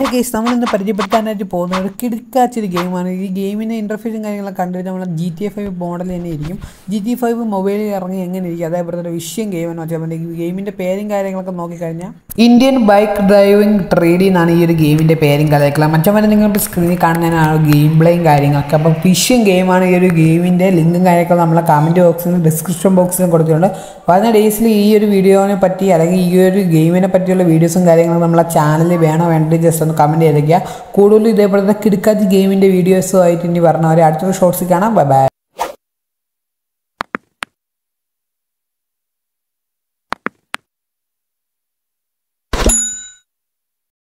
case നമ്മൾ ഇന്ന് പരിചയപ്പെടുത്താനായിട്ട് പോകുന്ന ഒരു കിടക്കാച്ചൊരു ഗെയിമാണ് ഈ ഗെയിമിൻ്റെ ഇൻ്റർഫേസും കാര്യങ്ങളൊക്കെ കണ്ടിട്ട് നമ്മൾ G T A five model തന്നെ ഇരിക്കും ജി ടി ഫൈവ് മൊബൈലിൽ ഇറങ്ങി എങ്ങനെ ഇരിക്കും അതേപോലത്തെ ഒരു വിഷയം ഗെയിമെന്ന് വെച്ചാൽ ഈ ഗെയിമിൻ്റെ പേരും കാര്യങ്ങളൊക്കെ നോക്കിക്കഴിഞ്ഞാൽ ഇന്ത്യൻ ബൈക്ക് ഡ്രൈവിംഗ് ട്രീഡി എന്നാണ് ഈ ഒരു ഗെയിമിൻ്റെ പേരും കാര്യങ്ങളും മറ്റവരെ നിങ്ങളുടെ സ്ക്രീനിൽ കാണുന്നതിനാണ് ഗെയിം പ്ലേയും കാര്യങ്ങളൊക്കെ അപ്പോൾ വിഷയം ഗെയിമാണ് ഈ ഒരു ഗെയിമിൻ്റെ ലിങ്കും കാര്യങ്ങളൊക്കെ നമ്മളെ കമൻറ്റ് ബോക്സിലും ഡിസ്ക്രിപ്ഷൻ ബോക്സിലും കൊടുത്തിട്ടുണ്ട് വരുന്ന ഡേയ്സിൽ ഈ ഒരു വീഡിയോനെ പറ്റി അല്ലെങ്കിൽ ഈ ഒരു ഗെയിമിനെ പറ്റിയുള്ള വീഡിയോസും കാര്യങ്ങളും നമ്മളെ ചാനലിൽ വേണോ വേണ്ടത് ജസ്റ്റ് ഒന്ന് കമൻറ്റ് ചെയ്തേക്കുക കൂടുതലും ഇതേപോലെ തന്നെ കിടക്കാത്തി ഗെയിമിൻ്റെ വീഡിയോസുമായിട്ട് ഇനി പറഞ്ഞവരെ അടുത്തൊരു ഷോർട്സിൽ കാണാം ബൈ ബൈ